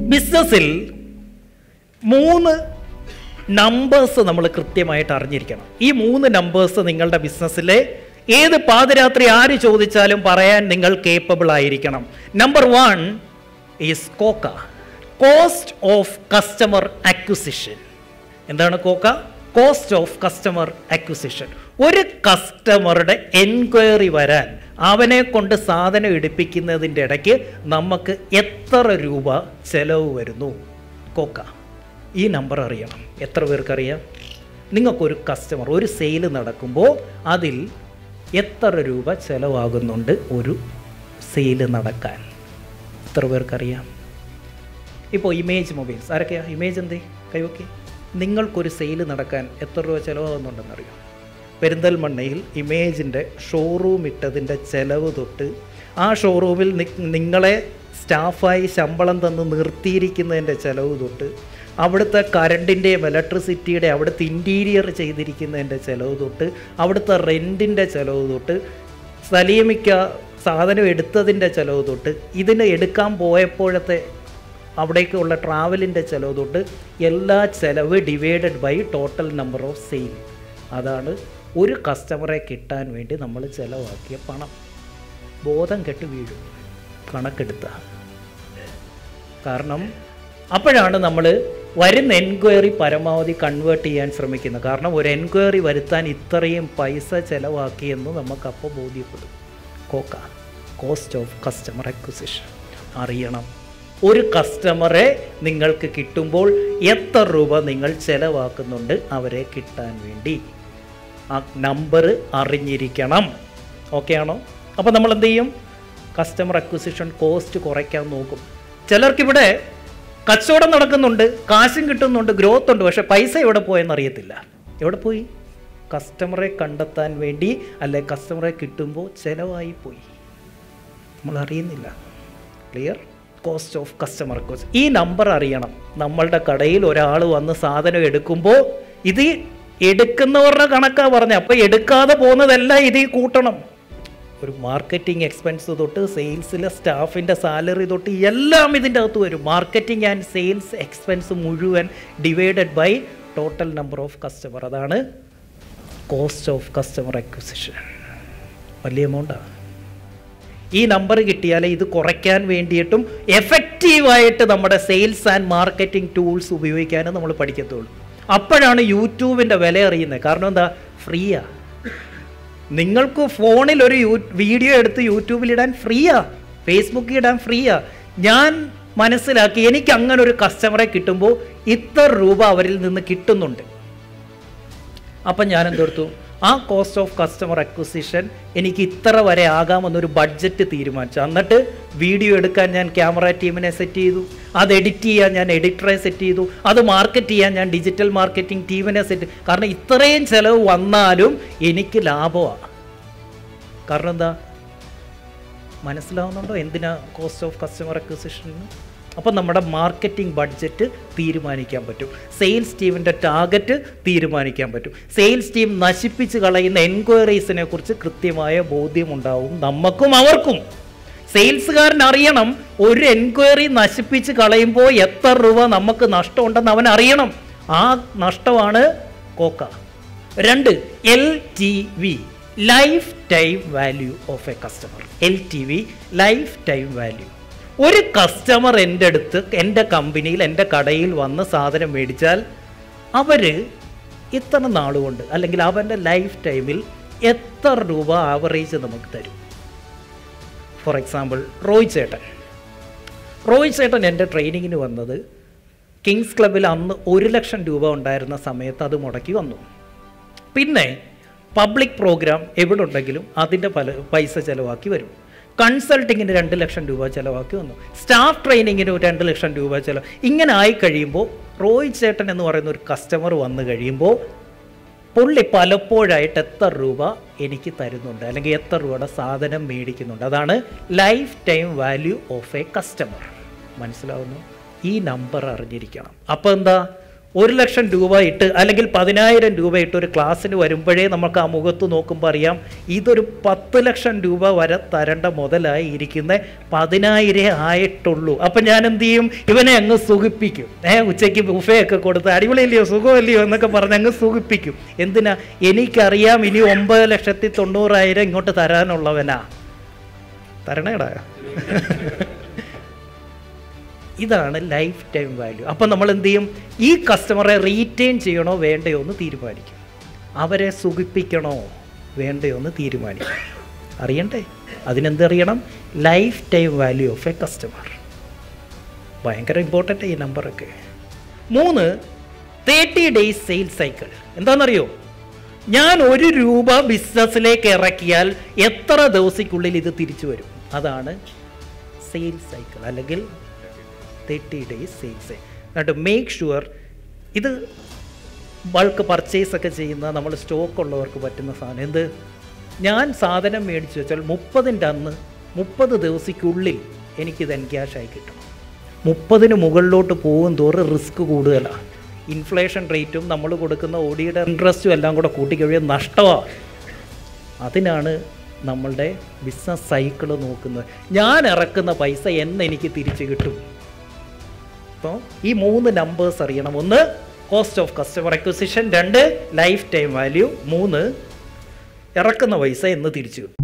ബിസിനസ്സിൽ മൂന്ന് നമ്പേഴ്സ് നമ്മൾ കൃത്യമായിട്ട് അറിഞ്ഞിരിക്കണം ഈ മൂന്ന് നമ്പേഴ്സ് നിങ്ങളുടെ ബിസിനസ്സിലെ ഏത് പാതിരാത്രി ആര് ചോദിച്ചാലും പറയാൻ നിങ്ങൾ കേപ്പബിൾ ആയിരിക്കണം number one is COCA cost of customer acquisition എന്താണ് COCA cost of customer acquisition ഒരു കസ്റ്റമറുടെ എൻക്വയറി വരാൻ അവനെ കൊണ്ട് സാധനം എടുപ്പിക്കുന്നതിൻ്റെ ഇടയ്ക്ക് നമുക്ക് എത്ര രൂപ ചെലവ് വരുന്നു കോക്ക ഈ നമ്പർ അറിയണം എത്ര പേർക്കറിയാം നിങ്ങൾക്കൊരു കസ്റ്റമർ ഒരു സെയിൽ നടക്കുമ്പോൾ അതിൽ എത്ര രൂപ ചിലവാകുന്നുണ്ട് ഒരു സെയിൽ നടക്കാൻ എത്ര പേർക്കറിയാം ഇപ്പോൾ ഇമേജ് മൊബൈൽസ് ആരൊക്കെയാ ഇമേജ് എന്തേ കൈവക്കി നിങ്ങൾക്കൊരു സെയിൽ നടക്കാൻ എത്ര രൂപ ചിലവാകുന്നുണ്ടെന്നറിയോ പെരിന്തൽമണ്ണയിൽ ഇമേജിൻ്റെ ഷോറൂം ഇട്ടതിൻ്റെ ചിലവ് തൊട്ട് ആ ഷോറൂമിൽ നി- നിങ്ങളെ സ്റ്റാഫായി ശമ്പളം തന്ന് നിർത്തിയിരിക്കുന്നതിൻ്റെ ചിലവ് തൊട്ട് അവിടുത്തെ കറണ്ടിൻ്റെയും ഇലക്ട്രിസിറ്റിയുടെ അവിടുത്തെ ഇൻറ്റീരിയർ ചെയ്തിരിക്കുന്നതിൻ്റെ ചിലവ് തൊട്ട് അവിടുത്തെ റെൻറ്റിൻ്റെ ചിലവ് തൊട്ട് സലീമിക്ക സാധനം എടുത്തതിൻ്റെ ചിലവ് തൊട്ട് ഇതിന് എടുക്കാൻ പോയപ്പോഴത്തെ അവിടേക്കുള്ള ട്രാവലിൻ്റെ ചിലവ് തൊട്ട് എല്ലാ ചിലവ് divided by total number of sale അതാണ് ഒരു കസ്റ്റമറെ കിട്ടാൻ വേണ്ടി നമ്മൾ ചിലവാക്കിയ പണം ബോധം കെട്ട് വീഴും കണക്കെടുത്ത കാരണം അപ്പോഴാണ് നമ്മൾ വരുന്ന എൻക്വയറി പരമാവധി കൺവേർട്ട് ചെയ്യാൻ ശ്രമിക്കുന്നത് കാരണം ഒരു എൻക്വയറി വരുത്താൻ ഇത്രയും പൈസ ചിലവാക്കിയെന്ന് നമുക്കപ്പോൾ ബോധ്യപ്പെടും COCA cost of customer acquisition അറിയണം ഒരു കസ്റ്റമറെ നിങ്ങൾക്ക് കിട്ടുമ്പോൾ എത്ര രൂപ നിങ്ങൾ ചിലവാക്കുന്നുണ്ട് അവരെ കിട്ടാൻ വേണ്ടി ആ നമ്പർ അറിഞ്ഞിരിക്കണം ഓക്കെ ആണോ അപ്പോൾ നമ്മൾ എന്ത് ചെയ്യും കസ്റ്റമർ അക്വിസിഷൻ കോസ്റ്റ് കുറയ്ക്കാൻ നോക്കും ചിലർക്കിവിടെ കച്ചവടം നടക്കുന്നുണ്ട് കാശും കിട്ടുന്നുണ്ട് ഗ്രോത്ത് ഉണ്ട് പക്ഷെ പൈസ എവിടെ പോയെന്ന് അറിയത്തില്ല എവിടെ പോയി കസ്റ്റമറെ കണ്ടെത്താൻ വേണ്ടി അല്ലെ കസ്റ്റമറെ കിട്ടുമ്പോൾ ചിലവായി പോയി നമ്മൾ അറിയുന്നില്ല clear cost of customer cost ഈ നമ്പർ അറിയണം നമ്മളുടെ കടയിൽ ഒരാൾ വന്ന് സാധനം എടുക്കുമ്പോൾ ഇത് എടുക്കുന്നവരുടെ കണക്കാ പറഞ്ഞത് അപ്പോൾ എടുക്കാതെ പോകുന്നതെല്ലാം ഇതിൽ കൂട്ടണം ഒരു മാർക്കറ്റിംഗ് എക്സ്പെൻസ് തൊട്ട് സെയിൽസിലെ സ്റ്റാഫിൻ്റെ സാലറി തൊട്ട് എല്ലാം ഇതിൻ്റെ അകത്ത് വരും മാർക്കറ്റിംഗ് ആൻഡ് സെയിൽസ് എക്സ്പെൻസ് മുഴുവൻ divided by total number of customer അതാണ് കോസ്റ്റ് ഓഫ് കസ്റ്റമർ അക്വിസിഷൻ വലിയ എമൗണ്ടാണ് ഈ നമ്പർ കിട്ടിയാൽ ഇത് കുറയ്ക്കാൻ വേണ്ടിയിട്ടും എഫക്റ്റീവായിട്ട് നമ്മുടെ സെയിൽസ് ആൻഡ് മാർക്കറ്റിംഗ് ടൂൾസ് ഉപയോഗിക്കാനും നമ്മൾ പഠിക്കത്തുള്ളൂ അപ്പോഴാണ് യൂട്യൂബിൻ്റെ വില അറിയുന്നത് കാരണം എന്താ ഫ്രീയാ നിങ്ങൾക്ക് ഫോണിൽ ഒരു യൂ വീഡിയോ എടുത്ത് യൂട്യൂബിൽ ഇടാൻ ഫ്രീയാ ഫേസ്ബുക്കിൽ ഇടാൻ ഫ്രീയാ ഞാൻ മനസ്സിലാക്കി എനിക്ക് അങ്ങനെ ഒരു കസ്റ്റമറെ കിട്ടുമ്പോൾ ഇത്ര രൂപ അവരിൽ നിന്ന് കിട്ടുന്നുണ്ട് അപ്പം ഞാൻ എന്തെടുത്തു ആ കോസ്റ്റ് ഓഫ് കസ്റ്റമർ അക്വിസിഷൻ എനിക്ക് ഇത്ര വരെ ആകാമെന്നൊരു ബഡ്ജറ്റ് തീരുമാനിച്ചു എന്നിട്ട് വീഡിയോ എടുക്കാൻ ഞാൻ ക്യാമറ ടീമിനെ സെറ്റ് ചെയ്തു അത് എഡിറ്റ് ചെയ്യാൻ ഞാൻ എഡിറ്ററെ സെറ്റ് ചെയ്തു അത് മാർക്കറ്റ് ചെയ്യാൻ ഞാൻ ഡിജിറ്റൽ മാർക്കറ്റിംഗ് ടീമിനെ സെറ്റ് കാരണം ഇത്രയും ചിലവ് വന്നാലും എനിക്ക് ലാഭമാണ് കാരണം എന്താ മനസ്സിലാവുന്നുണ്ടോ എന്തിനാ കോസ്റ്റ് ഓഫ് കസ്റ്റമർ അക്വിസിഷൻ അപ്പം നമ്മുടെ മാർക്കറ്റിംഗ് ബഡ്ജറ്റ് തീരുമാനിക്കാൻ പറ്റും സെയിൽസ് ടീമിൻ്റെ ടാർഗറ്റ് തീരുമാനിക്കാൻ പറ്റും സെയിൽസ് ടീം നശിപ്പിച്ച് കളയുന്ന എൻക്വയറീസിനെ കുറിച്ച് കൃത്യമായ ബോധ്യമുണ്ടാവും നമുക്കും അവർക്കും സെയിൽസുകാരൻ അറിയണം ഒരു എൻക്വയറി നശിപ്പിച്ച് കളയുമ്പോൾ എത്ര രൂപ നമുക്ക് നഷ്ടമുണ്ടെന്ന് അവൻ അറിയണം ആ നഷ്ടമാണ് കോക്ക രണ്ട് L T V life time value of a customer L T V life time value ഒരു കസ്റ്റമർ എൻ്റെ അടുത്ത് എൻ്റെ കമ്പനിയിൽ എൻ്റെ കടയിൽ വന്ന് സാധനം മേടിച്ചാൽ അവർ ഇത്ര നാളുകൊണ്ട് അല്ലെങ്കിൽ അവൻ്റെ ലൈഫ് ടൈമിൽ എത്ര രൂപ ആവറേജ് നമുക്ക് തരും ഫോർ എക്സാമ്പിൾ റോയ് ചേട്ടൻ റോയ് ചേട്ടൻ എൻ്റെ ട്രെയിനിങ്ങിന് വന്നത് കിങ്സ് ക്ലബിൽ അന്ന് ഒരു ലക്ഷം രൂപ ഉണ്ടായിരുന്ന സമയത്ത് അത് മുടക്കി വന്നു പിന്നെ പബ്ലിക് പ്രോഗ്രാം എവിടെ ഉണ്ടെങ്കിലും അതിൻ്റെ പല പൈസ ചിലവാക്കി വരും കൺസൾട്ടിങ്ങിന് രണ്ട് ലക്ഷം രൂപ ചിലവാക്കി വന്നു സ്റ്റാഫ് ട്രെയിനിങ്ങിന് ഒരു രണ്ട് ലക്ഷം രൂപ ചിലവ് ഇങ്ങനെ ആയി കഴിയുമ്പോൾ റോയ് ചേട്ടൻ എന്ന് പറയുന്ന ഒരു കസ്റ്റമർ വന്നു കഴിയുമ്പോൾ പുള്ളി പലപ്പോഴായിട്ട് എത്ര രൂപ എനിക്ക് തരുന്നുണ്ട് അല്ലെങ്കിൽ എത്ര രൂപയുടെ സാധനം മേടിക്കുന്നുണ്ട് അതാണ് life time value of a customer മനസ്സിലാവുന്നു ഈ നമ്പർ അറിഞ്ഞിരിക്കണം അപ്പോൾ എന്താ ഒരു ലക്ഷം രൂപ ഇട്ട് അല്ലെങ്കിൽ പതിനായിരം രൂപ ഇട്ട് ഒരു ക്ലാസ്സിന് വരുമ്പോഴേ നമുക്ക് ആ മുഖത്ത് നോക്കുമ്പോൾ അറിയാം ഇതൊരു പത്ത് ലക്ഷം രൂപ വരെ തരേണ്ട മുതലായി ഇരിക്കുന്ന പതിനായിരം ആയിട്ടുള്ളൂ അപ്പം ഞാൻ എന്ത് ചെയ്യും ഇവനെ അങ്ങ് സുഖിപ്പിക്കും ഏ ഉച്ചയ്ക്ക് ബുഫയൊക്കെ കൊടുത്ത് അടിപൊളിയല്ലയോ സുഖമല്ലയോ എന്നൊക്കെ പറഞ്ഞ് അങ്ങ് സുഖിപ്പിക്കും എന്തിനാ എനിക്കറിയാം ഇനി ഒമ്പത് ലക്ഷത്തി തൊണ്ണൂറായിരം ഇങ്ങോട്ട് തരാനുള്ളവനാ തരണേടാ ഇതാണ് ലൈഫ് ടൈം വാല്യൂ അപ്പം നമ്മൾ എന്ത് ചെയ്യും ഈ കസ്റ്റമറെ റീറ്റെയിൻ ചെയ്യണോ വേണ്ടയോ എന്ന് തീരുമാനിക്കും അവരെ സുഖിപ്പിക്കണോ വേണ്ടയോ എന്ന് തീരുമാനിക്കും അറിയണ്ടേ അതിനെന്തറിയണം life time value of a customer ഭയങ്കര ഇമ്പോർട്ടൻ്റ് ഈ നമ്പറൊക്കെ മൂന്ന് തേർട്ടി ഡേയ്സ് സെയിൽ സൈക്കിൾ എന്താണെന്നറിയോ ഞാൻ ഒരു രൂപ ബിസിനസ്സിലേക്ക് ഇറക്കിയാൽ എത്ര ദിവസത്തിനുള്ളിൽ ഇത് തിരിച്ചു വരും അതാണ് സെയിൽ സൈക്കിൾ അല്ലെങ്കിൽ തേർട്ടി ഡേയ്സ് സെയിൽസ് എന്നിട്ട് മേക്ക് ഷുവർ ഇത് ബൾക്ക് പർച്ചേസ് ഒക്കെ ചെയ്യുന്ന നമ്മൾ സ്റ്റോക്ക് ഉള്ളവർക്ക് പറ്റുന്ന സാധനം എന്ത് ഞാൻ സാധനം മേടിച്ച് വെച്ചാൽ മുപ്പതിൻ്റെ അന്ന് മുപ്പത് ദിവസത്തിനുള്ളിൽ എനിക്കിത് എൻക്യാഷായി കിട്ടണം മുപ്പതിന് മുകളിലോട്ട് പോകും തോറും റിസ്ക് കൂടുതലാണ് ഇൻഫ്ലേഷൻ റേറ്റും നമ്മൾ കൊടുക്കുന്ന ഓടിയുടെ ഇൻട്രസ്റ്റും എല്ലാം കൂടെ കൂട്ടിക്കഴിയാൻ നഷ്ടമാണ് അതിനാണ് നമ്മളുടെ ബിസിനസ് സൈക്കിൾ നോക്കുന്നത് ഞാൻ ഇറക്കുന്ന പൈസ എന്ന് എനിക്ക് തിരിച്ചു കിട്ടും അപ്പോൾ ഈ മൂന്ന് നമ്പേഴ്സ് അറിയണം ഒന്ന് കോസ്റ്റ് ഓഫ് കസ്റ്റമർ അക്വിസിഷൻ രണ്ട് ലൈഫ് ടൈം വാല്യൂ മൂന്ന് ഇറക്കുന്ന പൈസ എന്ന് തിരിച്ചു കിട്ടും